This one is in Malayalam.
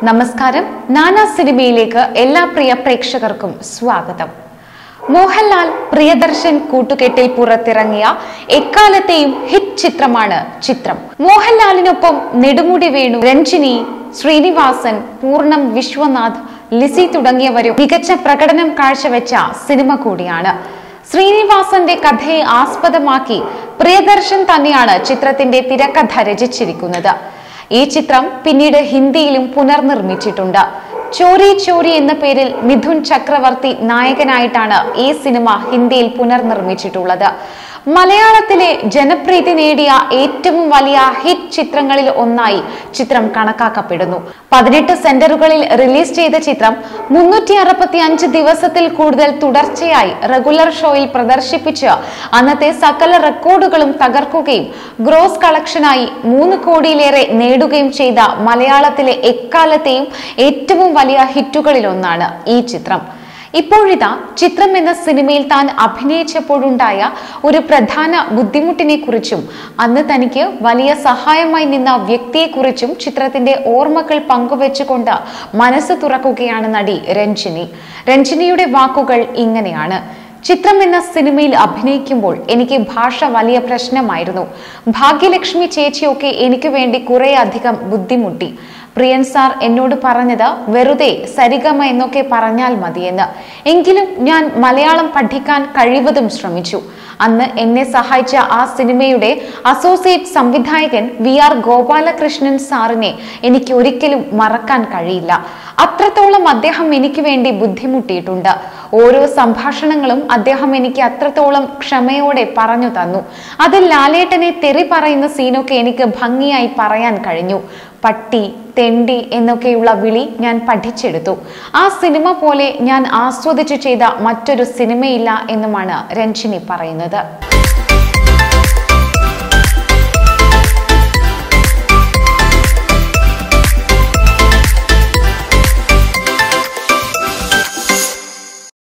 നമസ്കാരം നാനാ സിനിമയിലേക്ക് എല്ലാ പ്രിയ പ്രേക്ഷകർക്കും സ്വാഗതം മോഹൻലാൽ പ്രിയദർശൻ കൂട്ടുകെട്ടിൽ പുറത്തിറങ്ങിയ എക്കാലത്തെയും ഹിറ്റ് ചിത്രമാണ് ചിത്രം മോഹൻലാലിനൊപ്പം നെടുമുടി വേണു രഞ്ജിനി ശ്രീനിവാസൻ പൂർണ്ണം വിശ്വനാഥ് ലിസി തുടങ്ങിയവരും മികച്ച പ്രകടനം കാഴ്ചവെച്ച സിനിമ കൂടിയാണ് ശ്രീനിവാസന്റെ കഥയെ ആസ്പദമാക്കി പ്രിയദർശൻ തന്നെയാണ് ചിത്രത്തിന്റെ തിരക്കഥ രചിച്ചിരിക്കുന്നത് ഈ ചിത്രം പിന്നീട് ഹിന്ദിയിലും പുനർനിർമ്മിച്ചിട്ടുണ്ട് ചോരി ചോരി എന്ന പേരിൽ മിഥുൻ ചക്രവർത്തി നായകനായിട്ടാണ് ഈ സിനിമ ഹിന്ദിയിൽ പുനർനിർമ്മിച്ചിട്ടുള്ളത് മലയാളത്തിലെ ജനപ്രീതി നേടിയ ഏറ്റവും വലിയ ഹിറ്റ് ചിത്രങ്ങളിൽ ഒന്നായി ചിത്രം കണക്കാക്കപ്പെടുന്നു പതിനെട്ട് സെന്ററുകളിൽ റിലീസ് ചെയ്ത ചിത്രം മുന്നൂറ്റി അറുപത്തി അഞ്ച് ദിവസത്തിൽ കൂടുതൽ തുടർച്ചയായി റെഗുലർ ഷോയിൽ പ്രദർശിപ്പിച്ച് അന്നത്തെ സകല റെക്കോർഡുകളും തകർക്കുകയും ഗ്രോസ് കളക്ഷനായി മൂന്ന് കോടിയിലേറെ നേടുകയും ചെയ്ത മലയാളത്തിലെ എക്കാലത്തെയും ഏറ്റവും വലിയ ഹിറ്റുകളിലൊന്നാണ് ഈ ചിത്രം ഇപ്പോഴിതാ ചിത്രം എന്ന സിനിമയിൽ താൻ അഭിനയിച്ചപ്പോഴുണ്ടായ ഒരു പ്രധാന ബുദ്ധിമുട്ടിനെ കുറിച്ചും അന്ന് തനിക്ക് വലിയ സഹായമായി നിന്ന വ്യക്തിയെക്കുറിച്ചും ചിത്രത്തിന്റെ ഓർമ്മകൾ പങ്കുവെച്ചുകൊണ്ട് മനസ്സ് തുറക്കുകയാണ് നടി രഞ്ജിനി രഞ്ജിനിയുടെ വാക്കുകൾ ഇങ്ങനെയാണ് ചിത്രം എന്ന സിനിമയിൽ അഭിനയിക്കുമ്പോൾ എനിക്ക് ഭാഷ വലിയ പ്രശ്നമായിരുന്നു ഭാഗ്യലക്ഷ്മി ചേച്ചിയൊക്കെ എനിക്ക് വേണ്ടി കുറെ അധികം ബുദ്ധിമുട്ടി പ്രിയൻ സാർ എന്നോട് പറഞ്ഞത് വെറുതെ സരിഗമ എന്നൊക്കെ പറഞ്ഞാൽ മതിയെന്ന് എങ്കിലും ഞാൻ മലയാളം പഠിക്കാൻ കഴിവതും ശ്രമിച്ചു അന്ന് എന്നെ സഹായിച്ച ആ സിനിമയുടെ അസോസിയേറ്റ് സംവിധായകൻ വി ആർ ഗോപാലകൃഷ്ണൻ സാറിനെ എനിക്ക് ഒരിക്കലും മറക്കാൻ കഴിയില്ല അത്രത്തോളം അദ്ദേഹം എനിക്ക് വേണ്ടി ബുദ്ധിമുട്ടിയിട്ടുണ്ട് ഓരോ സംഭാഷണങ്ങളും അദ്ദേഹം എനിക്ക് അത്രത്തോളം ക്ഷമയോടെ പറഞ്ഞു തന്നു അതിൽ ലാലേട്ടനെ തെറി പറയുന്ന സീനൊക്കെ എനിക്ക് ഭംഗിയായി പറയാൻ കഴിഞ്ഞു പട്ടി തെണ്ടി എന്നൊക്കെയുള്ള വിളി ഞാൻ പഠിച്ചെടുത്തു ആ സിനിമ പോലെ ഞാൻ ആസ്വദിച്ചു ചെയ്ത മറ്റൊരു സിനിമയില്ല എന്നുമാണ് രഞ്ജിനി പറയുന്നത്